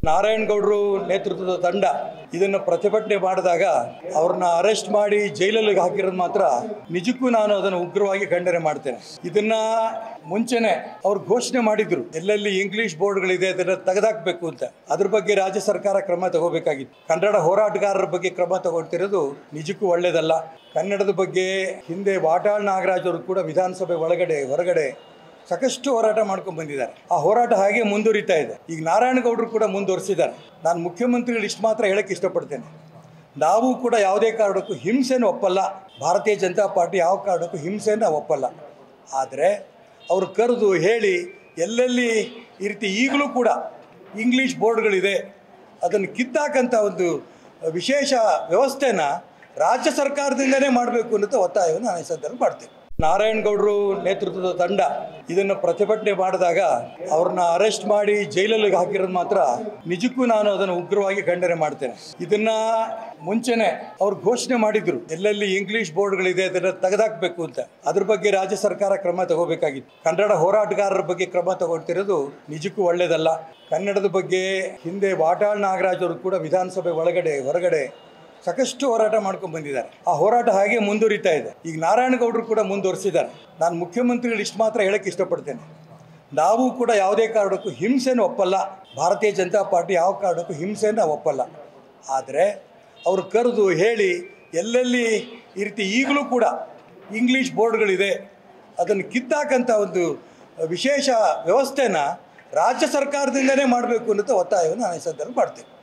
ನಾರಾಯಣಗೌಡರು ನೇತೃತ್ವದ ತಂಡ ಇದನ್ನು ಪ್ರತಿಭಟನೆ ಮಾಡಿದಾಗ ಅವ್ರನ್ನ ಅರೆಸ್ಟ್ ಮಾಡಿ ಜೈಲಲ್ಲಿ ಹಾಕಿರೋದು ಮಾತ್ರ ನಿಜಕ್ಕೂ ನಾನು ಅದನ್ನು ಉಗ್ರವಾಗಿ ಖಂಡನೆ ಮಾಡ್ತೇನೆ ಇದನ್ನ ಮುಂಚೆನೆ ಅವ್ರು ಘೋಷಣೆ ಮಾಡಿದ್ರು ಎಲ್ಲೆಲ್ಲಿ ಇಂಗ್ಲಿಷ್ ಬೋರ್ಡ್ಗಳಿದೆ ಅದನ್ನ ತೆಗೆದಾಕ್ಬೇಕು ಅಂತ ಅದ್ರ ಬಗ್ಗೆ ರಾಜ್ಯ ಸರ್ಕಾರ ಕ್ರಮ ತಗೋಬೇಕಾಗಿತ್ತು ಕನ್ನಡ ಹೋರಾಟಗಾರರ ಬಗ್ಗೆ ಕ್ರಮ ತಗೊಳ್ತಿರೋದು ನಿಜಕ್ಕೂ ಒಳ್ಳೇದಲ್ಲ ಕನ್ನಡದ ಬಗ್ಗೆ ಹಿಂದೆ ವಾಟಾಳ್ ನಾಗರಾಜ್ ಅವರು ಕೂಡ ವಿಧಾನಸಭೆ ಒಳಗಡೆ ಹೊರಗಡೆ ಸಾಕಷ್ಟು ಹೋರಾಟ ಮಾಡ್ಕೊಂಡು ಬಂದಿದ್ದಾರೆ ಆ ಹೋರಾಟ ಹಾಗೆ ಮುಂದುವರಿತಾ ಇದೆ ಈಗ ನಾರಾಯಣಗೌಡರು ಕೂಡ ಮುಂದುವರಿಸಿದ್ದಾರೆ ನಾನು ಮುಖ್ಯಮಂತ್ರಿಗಳು ಇಷ್ಟು ಮಾತ್ರ ಹೇಳಕ್ಕೆ ಇಷ್ಟಪಡ್ತೇನೆ ನಾವು ಕೂಡ ಯಾವುದೇ ಕಾರಣಕ್ಕೂ ಹಿಂಸೆನ ಒಪ್ಪಲ್ಲ ಭಾರತೀಯ ಜನತಾ ಪಾರ್ಟಿ ಯಾವ ಕಾರಣಕ್ಕೂ ಹಿಂಸೆನ ಒಪ್ಪಲ್ಲ ಆದರೆ ಅವರು ಕರೆದು ಹೇಳಿ ಎಲ್ಲೆಲ್ಲಿ ಈ ರೀತಿ ಈಗಲೂ ಕೂಡ ಇಂಗ್ಲೀಷ್ ಬೋರ್ಡ್ಗಳಿದೆ ಅದನ್ನು ಕಿತ್ತಾಕಂಥ ಒಂದು ವಿಶೇಷ ವ್ಯವಸ್ಥೆನ ರಾಜ್ಯ ಸರ್ಕಾರದಿಂದನೇ ಮಾಡಬೇಕು ಅನ್ನೋ ಒತ್ತಾಯವನ್ನು ನಾನು ಈ ಸಂದರ್ಭ ಮಾಡ್ತೇನೆ ನಾರಾಯಣಗೌಡರು ನೇತೃತ್ವದ ತಂಡ ಇದನ್ನು ಪ್ರತಿಭಟನೆ ಮಾಡಿದಾಗ ಅವ್ರನ್ನ ಅರೆಸ್ಟ್ ಮಾಡಿ ಜೈಲಲ್ಲಿ ಹಾಕಿರೋದು ಮಾತ್ರ ನಿಜಕ್ಕೂ ನಾನು ಅದನ್ನು ಉಗ್ರವಾಗಿ ಖಂಡನೆ ಮಾಡ್ತೇನೆ ಇದನ್ನ ಮುಂಚೆನೆ ಅವ್ರು ಘೋಷಣೆ ಮಾಡಿದ್ರು ಎಲ್ಲೆಲ್ಲಿ ಇಂಗ್ಲಿಷ್ ಬೋರ್ಡ್ಗಳಿದೆ ಅದನ್ನ ತೆಗೆದಾಕ್ಬೇಕು ಅಂತ ಅದ್ರ ಬಗ್ಗೆ ರಾಜ್ಯ ಸರ್ಕಾರ ಕ್ರಮ ತಗೋಬೇಕಾಗಿತ್ತು ಕನ್ನಡ ಹೋರಾಟಗಾರರ ಬಗ್ಗೆ ಕ್ರಮ ತಗೊಳ್ತಿರೋದು ನಿಜಕ್ಕೂ ಒಳ್ಳೇದಲ್ಲ ಕನ್ನಡದ ಬಗ್ಗೆ ಹಿಂದೆ ವಾಟಾಳ್ ನಾಗರಾಜ್ ಅವರು ಕೂಡ ವಿಧಾನಸಭೆ ಒಳಗಡೆ ಹೊರಗಡೆ ಸಾಕಷ್ಟು ಹೋರಾಟ ಮಾಡ್ಕೊಂಡು ಬಂದಿದ್ದಾರೆ ಆ ಹೋರಾಟ ಹಾಗೆ ಮುಂದುವರಿತಾ ಇದೆ ಈಗ ನಾರಾಯಣಗೌಡರು ಕೂಡ ಮುಂದುವರಿಸಿದ್ದಾರೆ ನಾನು ಮುಖ್ಯಮಂತ್ರಿಗಳು ಇಷ್ಟು ಮಾತ್ರ ಹೇಳಕ್ಕೆ ಇಷ್ಟಪಡ್ತೇನೆ ನಾವು ಕೂಡ ಯಾವುದೇ ಕಾರಣಕ್ಕೂ ಹಿಂಸೆನ ಒಪ್ಪಲ್ಲ ಭಾರತೀಯ ಜನತಾ ಪಾರ್ಟಿ ಯಾವ ಕಾರಣಕ್ಕೂ ಹಿಂಸೆನ ಒಪ್ಪಲ್ಲ ಆದರೆ ಅವರು ಕರೆದು ಹೇಳಿ ಎಲ್ಲೆಲ್ಲಿ ಈ ರೀತಿ ಈಗಲೂ ಕೂಡ ಇಂಗ್ಲೀಷ್ ಬೋರ್ಡ್ಗಳಿದೆ ಅದನ್ನು ಕಿತ್ತಾಕಂಥ ಒಂದು ವಿಶೇಷ ವ್ಯವಸ್ಥೆನ ರಾಜ್ಯ ಸರ್ಕಾರದಿಂದನೇ ಮಾಡಬೇಕು ಅನ್ನೋ ಒತ್ತಾಯವನ್ನು ನಾನು ಈ ಸಂದರ್ಭ ಮಾಡ್ತೇನೆ